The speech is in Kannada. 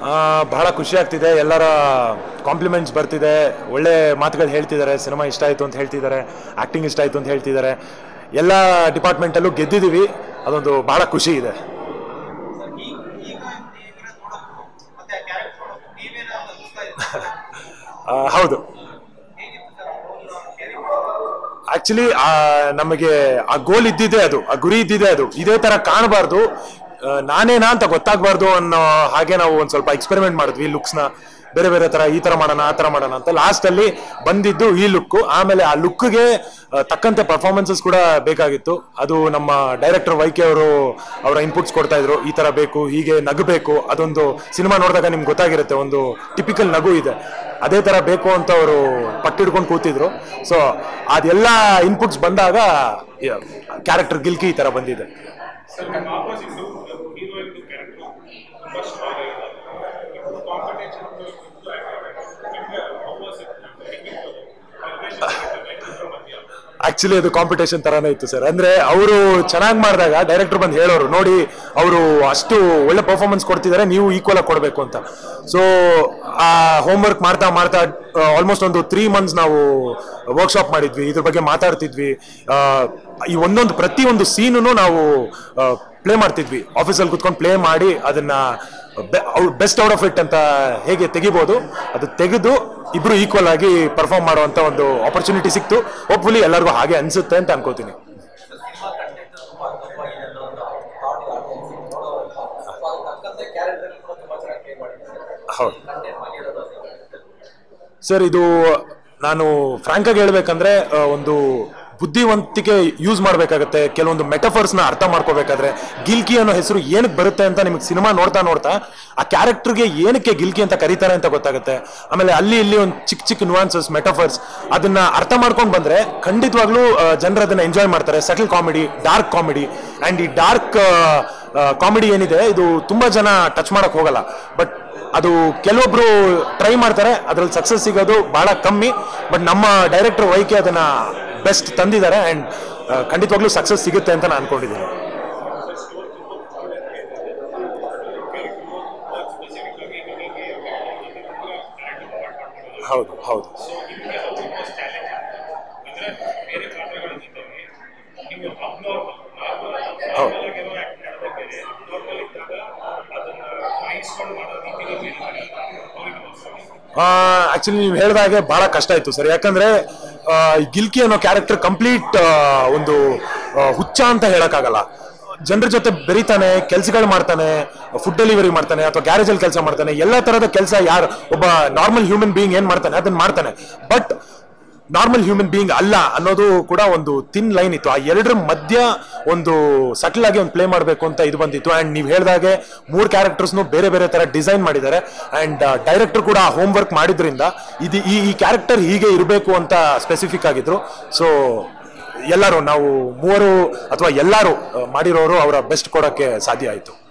ಆ, ಬಹಳ ಖುಷಿ ಆಗ್ತಿದೆ ಎಲ್ಲರ ಕಾಂಪ್ಲಿಮೆಂಟ್ಸ್ ಬರ್ತಿದೆ ಒಳ್ಳೆ ಮಾತುಗಳು ಹೇಳ್ತಿದ್ದಾರೆ ಸಿನಿಮಾ ಇಷ್ಟ ಆಯಿತು ಅಂತ ಹೇಳ್ತಿದ್ದಾರೆ ಆ್ಯಕ್ಟಿಂಗ್ ಇಷ್ಟ ಆಯಿತು ಅಂತ ಹೇಳ್ತಿದ್ದಾರೆ ಎಲ್ಲ ಡಿಪಾರ್ಟ್ಮೆಂಟಲ್ಲೂ ಗೆದ್ದಿದ್ದೀವಿ ಅದೊಂದು ಬಹಳ ಖುಷಿ ಇದೆ ಆ, ಹೌದು ಆಕ್ಚುಲಿ ನಮಗೆ ಆ ಗೋಲ್ ಇದ್ದಿದೆ ಅದು ಆ ಗುರಿ ಇದ್ದಿದೆ ಅದು ಇದೇ ತರ ಕಾಣಬಾರ್ದು ಆ, ನಾನೇನಾ ಅಂತ ಗೊತ್ತಾಗಬಾರ್ದು ಅನ್ನೋ ಹಾಗೆ ನಾವು ಒಂದು ಸ್ವಲ್ಪ ಎಕ್ಸ್ಪೆರಿಮೆಂಟ್ ಮಾಡಿದ್ವಿ ಲುಕ್ಸ್ನ ಬೇರೆ ಬೇರೆ ತರ ಈ ತರ ಮಾಡೋಣ ಆ ತರ ಮಾಡೋಣ ಅಂತ ಲಾಸ್ಟ್ ಅಲ್ಲಿ ಬಂದಿದ್ದು ಈ ಲುಕ್ ಆಮೇಲೆ ಆ ಲುಕ್ಗೆ ತಕ್ಕಂತೆ ಪರ್ಫಾರ್ಮೆನ್ಸಸ್ ಕೂಡ ಬೇಕಾಗಿತ್ತು ಅದು ನಮ್ಮ ಡೈರೆಕ್ಟರ್ ವೈಕೆ ಅವರು ಅವರ ಇನ್ಪುಟ್ಸ್ ಕೊಡ್ತಾ ಇದ್ರು ಈ ತರ ಬೇಕು ಹೀಗೆ ನಗಬೇಕು ಅದೊಂದು ಸಿನಿಮಾ ನೋಡಿದಾಗ ನಿಮ್ಗೆ ಗೊತ್ತಾಗಿರುತ್ತೆ ಒಂದು ಟಿಪಿಕಲ್ ನಗು ಇದೆ ಅದೇ ತರ ಬೇಕು ಅಂತ ಅವರು ಪಟ್ಟಿಡ್ಕೊಂಡು ಕೂತಿದ್ರು ಸೊ ಅದೆಲ್ಲ ಇನ್ಪುಟ್ಸ್ ಬಂದಾಗ ಕ್ಯಾರೆಕ್ಟರ್ ಗಿಲ್ಕಿ ಈ ತರ ಬಂದಿದೆ ಸರ್ ನಿಮ್ಮ ಆಪೋಸಿಟ್ ಹೀರೋಯಿನ್ ಕ್ಯಾರೆಕ್ಟರ್ ತುಂಬಾ ಸ್ಟ್ರಾಂಗ್ ಆಗಿದೆ ఇప్పుడు ಕಾಂಪಿಟೇಷನ್ ನಿಮಗೆ ಆಪೋಸಿಟ್ ಮಧ್ಯ ಆಕ್ಚುಲಿ ಅದು ಕಾಂಪಿಟೇಷನ್ ತರಾನೇ ಇತ್ತು ಸರ್ ಅಂದ್ರೆ ಅವರು ಚೆನ್ನಾಗಿ ಮಾಡಿದಾಗ ಡೈರೆಕ್ಟರ್ ಬಂದು ಹೇಳೋರು ನೋಡಿ ಅವರು ಅಷ್ಟು ಒಳ್ಳೆ ಪರ್ಫಾರ್ಮೆನ್ಸ್ ಕೊಡ್ತಿದ್ದಾರೆ ನೀವು ಈಕ್ವಲ್ ಆಗಿ ಕೊಡಬೇಕು ಅಂತ ಸೊ ಆ ಹೋಮ್ವರ್ಕ್ ಮಾಡ್ತಾ ಮಾಡ್ತಾ ಆಲ್ಮೋಸ್ಟ್ ಒಂದು ತ್ರೀ ಮಂತ್ಸ್ ನಾವು ವರ್ಕ್ಶಾಪ್ ಮಾಡಿದ್ವಿ ಇದ್ರ ಬಗ್ಗೆ ಮಾತಾಡ್ತಿದ್ವಿ ಆ, ಈ ಒಂದೊಂದು ಪ್ರತಿ ಒಂದು ಸೀನು ನಾವು ಪ್ಲೇ ಮಾಡ್ತಿದ್ವಿ ಆಫೀಸಲ್ಲಿ ಕುತ್ಕೊಂಡು ಪ್ಲೇ ಮಾಡಿ ಅದನ್ನ ಬೆಸ್ಟ್ ಔಟ್ ಆಫ್ ಇಟ್ ಅಂತ ಹೇಗೆ ತೆಗಿಬೋದು ಅದು ತೆಗೆದು ಇಬ್ರು ಈಕ್ವಲ್ ಆಗಿ ಪರ್ಫಾರ್ಮ್ ಮಾಡುವಂತ ಒಂದು ಆಪರ್ಚುನಿಟಿ ಸಿಕ್ತು ಹೋಪ್ಫುಲಿ ಎಲ್ಲರಿಗೂ ಹಾಗೆ ಅನ್ಸುತ್ತೆ ಅಂತ ಅನ್ಕೋತೀನಿ ಸಿನಿಮಾ ಕಂಟೆಂಟ್ ತುಂಬಾ ಅದ್ಭುತವಾಗಿದೆ ಅನ್ನೋ ಒಂದು ಥಾಟ್ ಸೊ ಅದಕ್ಕೆ ತಕ್ಕಂತೆ ಕ್ಯಾರೆಕ್ಟರ್ ಕೂಡ ತುಂಬಾ ಚೆನ್ನಾಗಿ ಪ್ಲೇ ಮಾಡಿದ್ದಾರೆ ಹೌದು ಕಂಟೆಂಟ್ ಮಾಡಿರೋದು ಸರ್ ಇದು ನಾನು ಫ್ರಾಂಕ್ ಆಗಿ ಹೇಳ್ಬೇಕಂದ್ರೆ ಆ, ಒಂದು ಬುದ್ಧಿವಂತಿಕೆ ಯೂಸ್ ಮಾಡಬೇಕಾಗತ್ತೆ ಕೆಲವೊಂದು ಮೆಟಫರ್ಸ್ನ ಅರ್ಥ ಮಾಡ್ಕೋಬೇಕಾದ್ರೆ ಗಿಲ್ಕಿ ಅನ್ನೋ ಹೆಸರು ಏನಕ್ಕೆ ಬರುತ್ತೆ ಅಂತ ನಿಮಗೆ ಸಿನಿಮಾ ನೋಡ್ತಾ ನೋಡ್ತಾ ಆ ಕ್ಯಾರೆಕ್ಟರ್ಗೆ ಏನಕ್ಕೆ ಗಿಲ್ಕಿ ಅಂತ ಕರೀತಾರೆ ಅಂತ ಗೊತ್ತಾಗುತ್ತೆ ಆಮೇಲೆ ಅಲ್ಲಿ ಇಲ್ಲಿ ಒಂದು ಚಿಕ್ಕ ಚಿಕ್ಕ ನುವಾನ್ಸಸ್ ಮೆಟಫರ್ಸ್ ಅದನ್ನ ಅರ್ಥ ಮಾಡ್ಕೊಂಡು ಬಂದ್ರೆ ಖಂಡಿತವಾಗ್ಲೂ ಜನರು ಅದನ್ನ ಎಂಜಾಯ್ ಮಾಡ್ತಾರೆ subtle comedy dark comedy and ಈ ಡಾರ್ಕ್ ಕಾಮಿಡಿ ಏನಿದೆ ಇದು ತುಂಬಾ ಜನ ಟಚ್ ಮಾಡಕ್ ಹೋಗಲ್ಲ ಬಟ್ ಅದು ಕೆಲವೊಬ್ರು ಟ್ರೈ ಮಾಡ್ತಾರೆ ಅದ್ರಲ್ಲಿ ಸಕ್ಸಸ್ ಸಿಗೋದು ಬಹಳ ಕಮ್ಮಿ ಬಟ್ ನಮ್ಮ ಡೈರೆಕ್ಟರ್ ವೈಕೆ ಅದನ್ನ ಬೆಸ್ಟ್ ತಂದಿದ್ದಾರೆ ಅಂಡ್ ಖಂಡಿತವಾಗ್ಲೂ ಸಕ್ಸಸ್ ಸಿಗುತ್ತೆ ಅಂತ ನಾನು ಅನ್ಕೊಂಡಿದ್ದೀನಿ ಸ್ಪೆಸಿಫಿಕ್ ಆಗಿ ನಿಮಗೆ ಹೌದು ಹೌದು ನಿಮಗೆ ಆಲ್ಮೋಸ್ಟ್ ಚಾಲೆಂಜ್ ಅಂದ್ರೆ ಬೇರೆ ಪಾತ್ರಗಳ ಜೊತೆಗೆ ನೀವು ಅಬ್ನಾರ್ಮಲ್ ನಾರ್ಮಲ್ ಹೌದು. ನಾರ್ಮಲ್ ಆಗಿರೋ ಆಕ್ಟ್ ಮಾಡೋದೇ ಬೇರೆ ಅಬ್ನಾರ್ಮಲ್ ಇದ್ದಾಗ ಅದನ್ನ ಗ್ರಹಿಸ್ಕೊಂಡು ಮಾಡೋ ರೀತಿಗಳು ಬೇರೆ ಬೇರೆ ಅವ್ರಿಗೆ ಆಕ್ಚುಲಿ ನೀವು ಹೇಳಿದಾಗೆ ಬಹಳ ಕಷ್ಟ ಇತ್ತು ಸರ್ ಯಾಕಂದ್ರೆ ಆ, ಈ ಗಿಲ್ಕಿ ಅನ್ನೋ ಕ್ಯಾರೆಕ್ಟರ್ ಕಂಪ್ಲೀಟ್ ಒಂದು ಆ, ಹುಚ್ಚ ಅಂತ ಹೇಳಕ್ಕಾಗಲ್ಲ ಜನರ ಜೊತೆ ಬೆರಿತಾನೆ ಕೆಲಸಗಳು ಮಾಡ್ತಾನೆ ಫುಡ್ ಡೆಲಿವರಿ ಮಾಡ್ತಾನೆ ಅಥವಾ ಗ್ಯಾರೇಜಲ್ಲಿ ಕೆಲಸ ಮಾಡ್ತಾನೆ ಎಲ್ಲ ತರದ ಕೆಲಸ ಯಾರು ಒಬ್ಬ ನಾರ್ಮಲ್ ಹ್ಯೂಮನ್ ಬೀಯಿಂಗ್ ಏನ್ ಮಾಡ್ತಾನೆ ಅದನ್ನ ಮಾಡ್ತಾನೆ ಬಟ್ ನಾರ್ಮಲ್ ಹ್ಯೂಮನ್ ಬೀಯಿಂಗ್ ಅಲ್ಲ ಅನ್ನೋದು ಕೂಡ ಒಂದು ತಿನ್ ಲೈನ್ ಇತ್ತು ಆ ಎರಡರ ಮಧ್ಯ ಒಂದು ಸಟಲ್ ಆಗಿ ಒಂದು ಪ್ಲೇ ಮಾಡಬೇಕು ಅಂತ ಇದು ಬಂದಿತ್ತು ಅಂಡ್ ನೀವು ಹೇಳಿದಾಗೆ ಮೂರು ಕ್ಯಾರೆಕ್ಟರ್ಸ್ನು ಬೇರೆ ಬೇರೆ ತರ ಡಿಸೈನ್ ಮಾಡಿದ್ದಾರೆ ಅಂಡ್ ಡೈರೆಕ್ಟರ್ ಕೂಡ ಹೋಮ್ ವರ್ಕ್ ಮಾಡಿದ್ರಿಂದ ಇದು ಈ ಈ ಕ್ಯಾರೆಕ್ಟರ್ ಹೀಗೆ ಇರಬೇಕು ಅಂತ ಸ್ಪೆಸಿಫಿಕ್ ಆಗಿದ್ರು ಸೊ ಎಲ್ಲರೂ ನಾವು ಮೂವರು ಅಥವಾ ಎಲ್ಲರೂ ಆ, ಮಾಡಿರೋರು ಅವರ ಬೆಸ್ಟ್ ಕೊಡೋಕ್ಕೆ ಸಾಧ್ಯ ಆಯಿತು